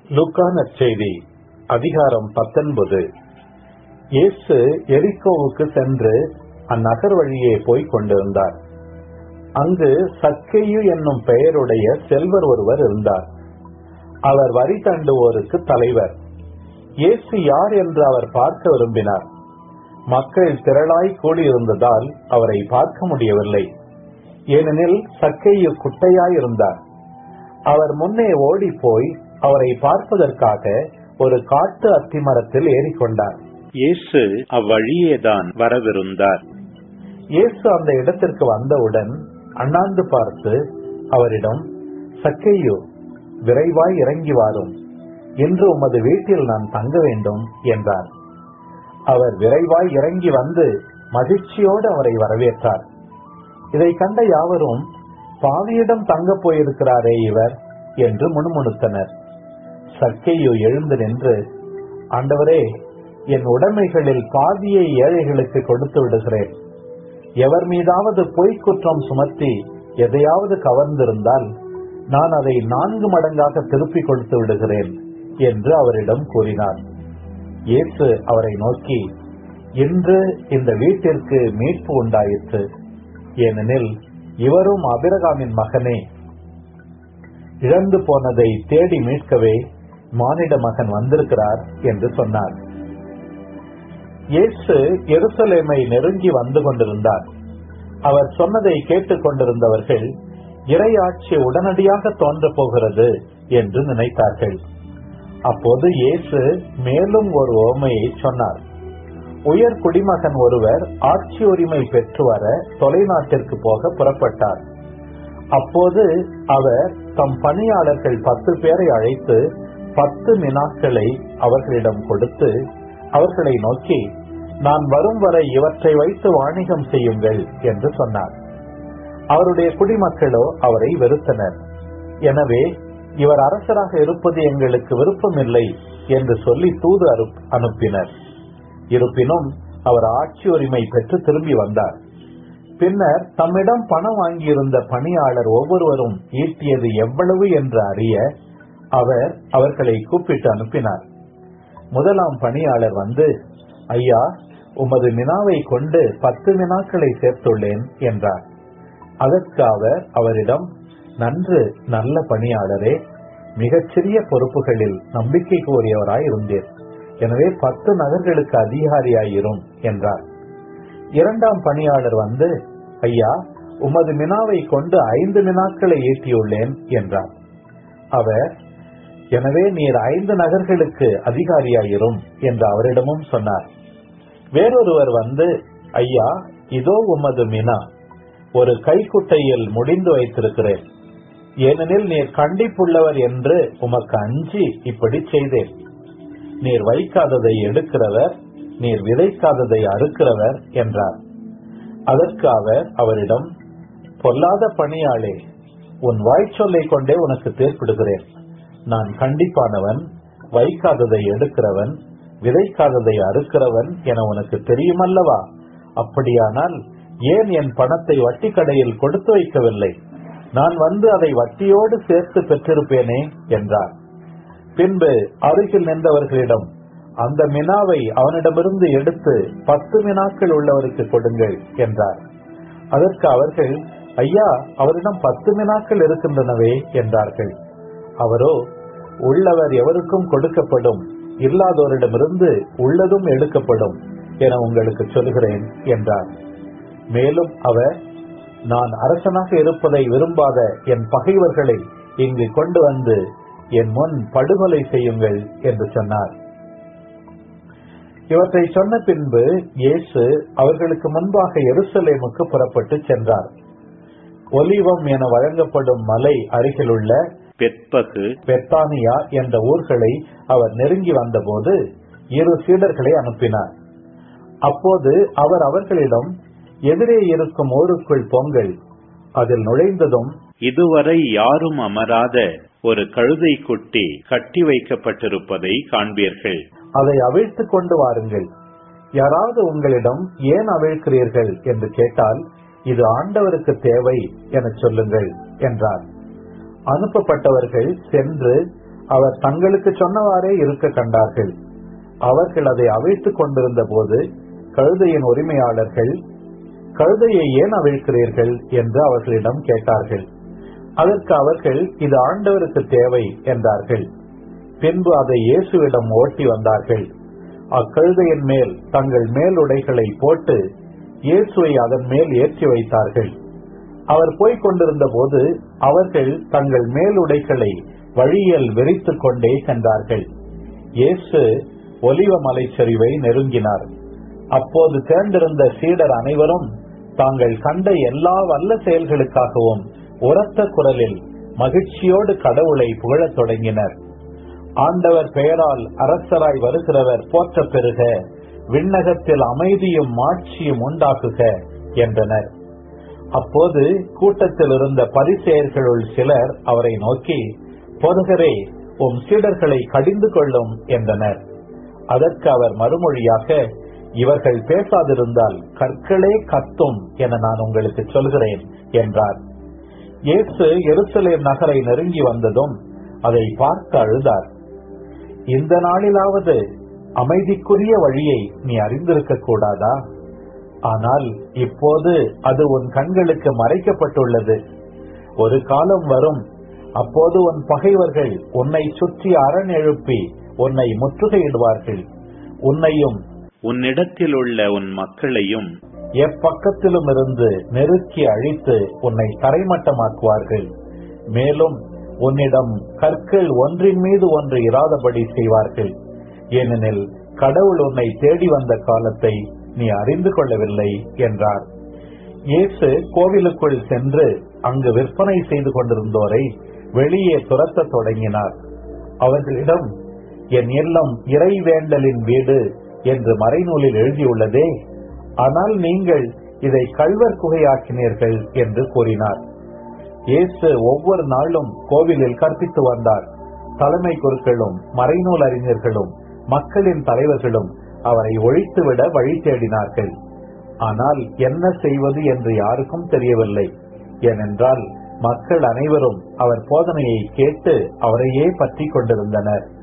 லூக்கா நற்செய்தி அதிகாரம் பத்தொன்பது இயேசு எரிக்கோவுக்கு சென்று அந்நகர் வழியே போய்க் கொண்டிருந்தார் அங்கு சக்கேயு என்னும் பெயருடைய செல்வர் ஒருவர் இருந்தார் அவர் வரி தண்டுவோருக்கு தலைவர் இயேசு யார் என்று அவர் பார்க்க விரும்பினார் மக்கள் திரளாய் கூடியிருந்ததால் அவரை பார்க்க முடியவில்லை ஏனெனில் சக்கேயு குட்டையாய் இருந்தார் அவர் முன்னே ஓடிப் போய் அவரை பார்ப்பதற்காக ஒரு காட்டு அத்திமரத்தில் ஏறிக்கொண்டார் இயேசு அவ்வழியேதான் வரவிருந்தார் இயேசு அந்த இடத்திற்கு வந்தவுடன் அண்ணாந்து பார்த்து அவரிடம் சக்கேயு விரைவாய் இறங்கி வாரும் இன்று உமது வீட்டில் நான் தங்க வேண்டும் என்றார் அவர் விரைவாய் இறங்கி வந்து மகிழ்ச்சியோடு அவரை வரவேற்றார் இதை கண்ட யாவரும் பாவியிடம் தங்கப் போயிருக்கிறாரே இவர் என்று முணுமுணுத்தனர் சக்கேயு எழுந்து நின்று ஆண்டவரே என் உடைமைகளில் பாதியை ஏழைகளுக்கு கொடுத்து விடுகிறேன் எவர் மீதாவது பொய்க் குற்றம் சுமத்தி எதையாவது கவர்ந்திருந்தால் நான் அதை நான்கு மடங்காக திருப்பிக் கொடுத்து விடுகிறேன் என்று அவரிடம் கூறினார் இயேசு அவரை நோக்கி இன்று இந்த வீட்டிற்கு மீட்பு உண்டாயிற்று ஏனெனில் இவரும் அபிரகாமின் மகனே இழந்து போனதை தேடி மீட்கவே மானிட மகன் வந்திருக்கிறார் என்று சொன்னார் இயேசு எருசலேமை நெருங்கி வந்து கொண்டிருந்தார் அவர் சொன்னதை கேட்டுக் கொண்டிருந்தவர்கள் இறையாட்சி உடனடியாக தோன்றப் போகிறது என்று நினைத்தார்கள் அப்போது இயேசு மேலும் ஒரு ஓமையை சொன்னார் உயர் குடிமகன் ஒருவர் ஆட்சி உரிமை பெற்று வர தொலைநாட்டிற்கு போக புறப்பட்டார் அப்போது அவர் தம் பணியாளர்கள் பத்து பேரை அழைத்து பத்து மினாக்களை அவர்களிடம் கொடுத்து அவர்களை நோக்கி நான் வரும் வரை இவற்றை வைத்து வாணிகம் செய்யுங்கள் என்று சொன்னார் அவருடைய குடிமக்களோ அவரை வெறுத்தனர் எனவே இவர் அரசராக இருப்பது எங்களுக்கு விருப்பமில்லை என்று சொல்லி தூது அனுப்பினர் இருப்பினும் அவர் ஆட்சி உரிமை பெற்று திரும்பி வந்தார் பின்னர் தம்மிடம் பணம் வாங்கியிருந்த பணியாளர் ஒவ்வொருவரும் ஈட்டியது எவ்வளவு என்று அறிய அவர் அவர்களை கூப்பிட்டு அனுப்பினார் முதலாம் பணியாளர் வந்து ஐயா உமது மினாவை கொண்டு பத்து மினாக்களை சேர்த்துள்ளேன் என்றார் அதற்கு அவர் அவரிடம் நன்று நல்ல பணியாளரே மிகச்சிறிய பொறுப்புகளில் நம்பிக்கை கோரியவராய் இருந்தீர் எனவே பத்து நகர்களுக்கு அதிகாரியாயிரும் என்றார் இரண்டாம் பணியாளர் வந்து ஐயா உமது மினாவை கொண்டு ஐந்து மினாக்களை ஈட்டியுள்ளேன் என்றார் அவர் எனவே நீர் ஐந்து நகர்களுக்கு அதிகாரியாயிரும் என்று அவரிடமும் சொன்னார் வேறொருவர் வந்து ஐயா இதோ உமது மினா ஒரு கைக்குட்டையில் முடிந்து வைத்திருக்கிறேன் ஏனெனில் நீர் கண்டிப்புள்ளவர் என்று உமக்கு அஞ்சி இப்படி செய்தேன் நீர் வைக்காததை எடுக்கிறவர் நீர் விதைக்காததை அறுக்கிறவர் என்றார் அதற்கு அவர் அவரிடம் பொல்லாத பணியாளே உன் வாய்ச்சொல்லை கொண்டே உனக்கு தேர்ப்பிடுகிறேன் நான் கண்டிப்பானவன் வைக்காததை எடுக்கிறவன் விதைக்காததை அறுக்கிறவன் என உனக்கு தெரியுமல்லவா அப்படியானால் ஏன் என் பணத்தை வட்டி கடையில் கொடுத்து வைக்கவில்லை நான் வந்து அதை வட்டியோடு சேர்த்து பெற்றிருப்பேனே என்றார் பின்பு அருகில் நின்றவர்களிடம் அந்த மினாவை அவனிடமிருந்து எடுத்து பத்து மினாக்கள் உள்ளவருக்கு கொடுங்கள் என்றார் அதற்கு அவர்கள் ஐயா அவரிடம் பத்து மினாக்கள் இருக்கின்றனவே என்றார்கள் அவரோ உள்ளவர் எவருக்கும் கொடுக்கப்படும் இல்லாதோரிடமிருந்து உள்ளதும் எடுக்கப்படும் என உங்களுக்கு சொல்கிறேன் என்றார் மேலும் அவர் நான் அரசனாக இருப்பதை விரும்பாத என் பகைவர்களை இங்கு கொண்டு வந்து என் முன் படுகொலை செய்யுங்கள் என்று சொன்னார் இவற்றை சொன்ன பின்பு இயேசு அவர்களுக்கு முன்பாக எருசலேமுக்கு புறப்பட்டு சென்றார் ஒலிவம் என வழங்கப்படும் மலை அருகிலுள்ள பெற்பகு பெத்தானியா என்ற ஊர்களை அவர் நெருங்கி வந்தபோது இரு சீடர்களை அனுப்பினார் அப்போது அவர் அவர்களிடம் எதிரே இருக்கும் ஊருக்குள் பொங்கல் அதில் நுழைந்ததும் இதுவரை யாரும் அமராத ஒரு கழுதை குட்டி கட்டி வைக்கப்பட்டிருப்பதை காண்பீர்கள் அதை அவிழ்த்துக் கொண்டு வாருங்கள் யாராவது உங்களிடம் ஏன் அவிழ்க்கிறீர்கள் என்று கேட்டால் இது ஆண்டவருக்கு தேவை எனச் சொல்லுங்கள் என்றார் அனுப்பப்பட்டவர்கள் சென்று அவர் தங்களுக்கு சொன்னவாறே இருக்க கண்டார்கள் அவர்கள் அதை அவிழ்த்துக் கொண்டிருந்த போது கழுதையின் உரிமையாளர்கள் கழுதையை ஏன் அவிழ்க்கிறீர்கள் என்று அவர்களிடம் கேட்டார்கள் அதற்கு அவர்கள் இது ஆண்டவருக்கு தேவை என்றார்கள் பின்பு அதை இயேசுவிடம் ஓட்டி வந்தார்கள் அக்கழுதையின் மேல் தங்கள் மேலுடைகளை போட்டு இயேசுவை அதன் மேல் ஏற்றி வைத்தார்கள் அவர் போய்க் கொண்டிருந்த போது அவர்கள் தங்கள் மேலுடைகளை வழியில் விரித்துக் கொண்டே சென்றார்கள் இயேசு ஒலிவ மலைச்சரிவை நெருங்கினார் அப்போது தேர்ந்திருந்த சீடர் அனைவரும் தாங்கள் கண்ட எல்லா வல்ல செயல்களுக்காகவும் உரத்த குரலில் மகிழ்ச்சியோடு கடவுளை புகழத் தொடங்கினர் ஆண்டவர் பெயரால் அரசராய் வருகிறவர் போற்ற பெறுக விண்ணகத்தில் அமைதியும் மாட்சியும் உண்டாக்குக என்றனர் அப்போது கூட்டத்தில் இருந்த பரிசெயர்களுள் சிலர் அவரை நோக்கி போதகரே உம் சீடர்களை கடிந்து கொள்ளும் என்றனர் அதற்கு அவர் மறுமொழியாக இவர்கள் பேசாதிருந்தால் கற்களே கத்தும் என நான் உங்களுக்கு சொல்கிறேன் என்றார் இயேசு எருசலேம் நகரை நெருங்கி வந்ததும் அதை பார்த்து அழுதார் இந்த நாளிலாவது அமைதிக்குரிய வழியை நீ அறிந்திருக்க கூடாதா ஆனால் இப்போது அது உன் கண்களுக்கு மறைக்கப்பட்டுள்ளது ஒரு காலம் வரும் அப்போது உன் பகைவர்கள் உன்னை சுற்றி அரண் எழுப்பி உன்னை முற்றுகையிடுவார்கள் உன்னையும் உன்னிடத்தில் உள்ள உன் மக்களையும் எப்பக்கத்திலும் இருந்து நெருக்கி அழித்து உன்னை தரைமட்டமாக்குவார்கள் மேலும் உன்னிடம் கற்கள் ஒன்றின் மீது ஒன்று இராதபடி செய்வார்கள் ஏனெனில் கடவுள் உன்னை தேடி வந்த காலத்தை நீ அறிந்து கொள்ளவில்லை என்றார் இயேசு கோவிலுக்குள் சென்று அங்கு விற்பனை செய்து கொண்டிருந்தோரை வெளியே துரத்தத் தொடங்கினார் அவர்களிடம் என் இல்லம் இறைவேண்டலின் வீடு என்று மறைநூலில் எழுதியுள்ளதே ஆனால் நீங்கள் இதை கள்வர் குகையாக்கினீர்கள் என்று கூறினார் இயேசு ஒவ்வொரு நாளும் கோவிலில் கற்பித்து வந்தார் தலைமை குருக்களும் மறைநூல் அறிஞர்களும் மக்களின் தலைவர்களும் அவரை ஒழித்துவிட வழி தேடினார்கள் ஆனால் என்ன செய்வது என்று யாருக்கும் தெரியவில்லை ஏனென்றால் மக்கள் அனைவரும் அவர் போதனையை கேட்டு அவரையே பற்றி கொண்டிருந்தனர்